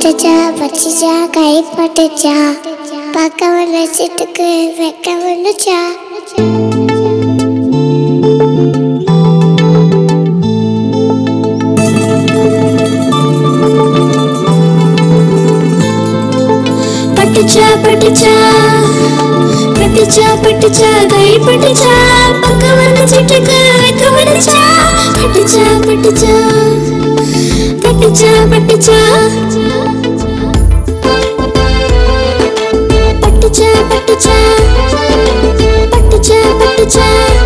பட்டுச்சா பச்சிச்சா கை பட்டுச்சா பார்க்க வந்த சிட்டுக்கு வைக்க வந்துச்சா பட்டுச்சா பட்டுச்சா பட்டுச்சா பட்டுச்சா கை பட்டுச்சா பக்கம் வந்து சிட்டுக்கு வைக்க வந்துச்சா பட்டுச்சா பட்டுச்சா பட்டுச்சா பட்டுச்சா பட்டுச்சா பட்டுச்சா பட்டுச்சா பட்டுச்சா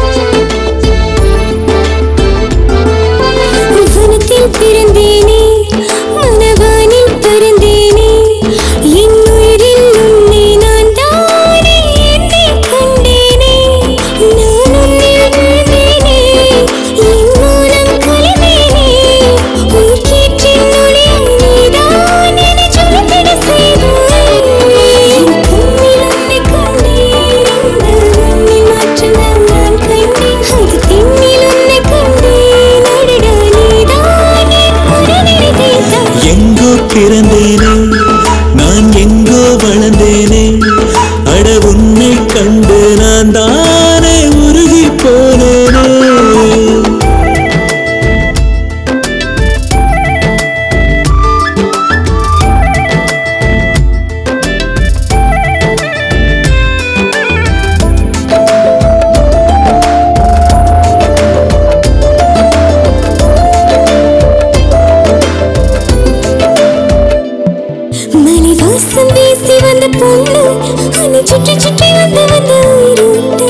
வனத்தில் பிறந்தேனே மனவானில் பிறந்தேனே என் உயிரில் உன்னை நான் தானே என்னை கண்டேனே நான் உன்னில் விழுந்தேனே என் மூலம் கலந்தேனே உயிர் கீற்றின் ஒளியாய் நீதான் என்னை சுமந்திட செய்தாய் என் கண்ணில் உன்னை கண்டேன் இந்த மண்ணின் மாற்றங்கள் நான் கண்டேன் அது திண்ணில் உன்னை கண்டேன் அடடா நீதான் என் மனதில் தேய்த்தாய் எங்கோ பிறந்தேனே நான் எங்கோ வளர்ந்தேனே அட உன்னை கண்டு நான் தானே உருகி போனேனே மலை வாசம் வீசி வந்த பொண்ணு அன்னை சுற்றி சுற்றி வந்து வந்து உயிரோட்டு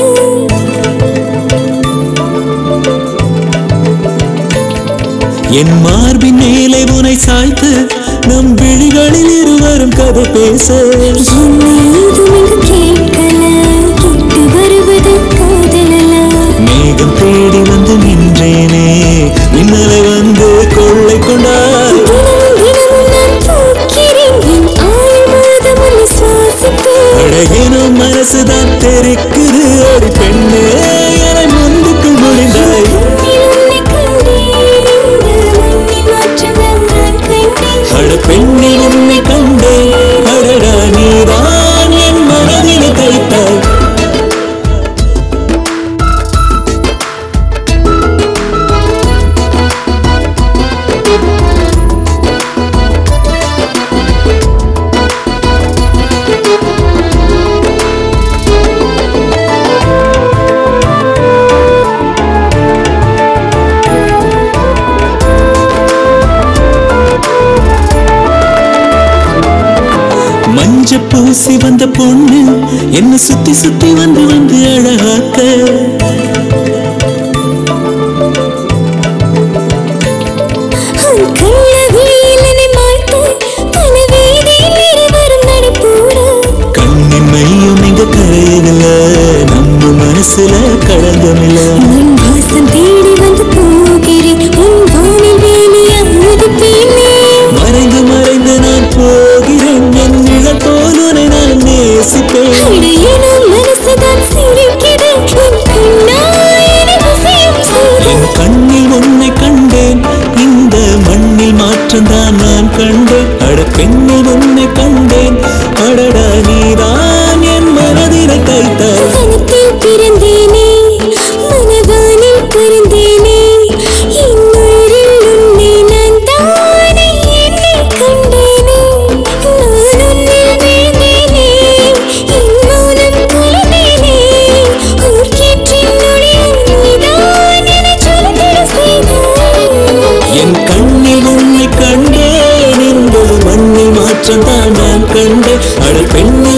என் மார்பின் மேலே உனை சாய்த்து நம் விழிகளில் இருவரும் கதை பேச என்னை ஏதும் இங்கு கேட்கல கேட்டு வருவது காதலல மேகம் தேடி வந்து நின்றேனே மின்னலை வந்து கொள்ளை கொண்டாய் தினமும் தினமும் நான் போக்கிறேன் என் ஆயுள் முழுதும் உன்னை சுவாசிப்பேன் அழகேனும் மனசுதான் தெரிக்குது ஒரு பெண்ணே என முந்துக்குள் முடிந்தாய் கண்ணில் உன்னை கண்டேன் இந்த மண்ணின் மாற்றங்கள் நான் கண்டேன் அட பெண்ணில் உன்னை கண்டேன் அடடா நீதான் என் மனதினை தைத்தாய் மஞ்ச பூசி வந்த பொண்ணு என்ன சுத்தி சுத்தி வந்து வந்து அழகாக்க உன் கள்ள விழியில் என்னை மாய்த்து பல வீதியில் இருவரும் நடப்போட கண்ணின் மையம் இங்க கரையில நம்ம மனசுல களங்கமில்ல உன் வாசம் தேடி வந்து போகிறேன் உன் வானில் வேலியா உதிப்பேனே மறைந்து மறைந்து நான் போகிறேன் என் நிழல் போல் உன்னை நான் நேசிப்பேன் இடையினும் மனசுதான் சிரிக்குது உன் கண்ணாயின விஷயம் செய்து என் கண்ணில் உன்னை கண்டேன் இந்த மண்ணில் மாற்றம்தான் நான் கண்டேன் அட பெண்ணில் உன்னை கண்டேன் அடடா நீதான் என் மனதினை தைத்தாய் வனத்தில் பிறந்தேனே மனவானில் பிறந்தேனே என் உயிரில் உன்னை நான் தானே என்னை கண்டேனே நான் உன்னில் வீழ்ந்தேனே என் மௌனம் கலந்தேனே ஊர் கீற்றின் நொடியில் நீதான் என்னை சுமந்திட செய்தாய் என் கண்ணில் உன்னை கண்டேன் இந்த மண்ணில் மாற்றம்தான் நான் கண்டேன் அட பெண்ணில்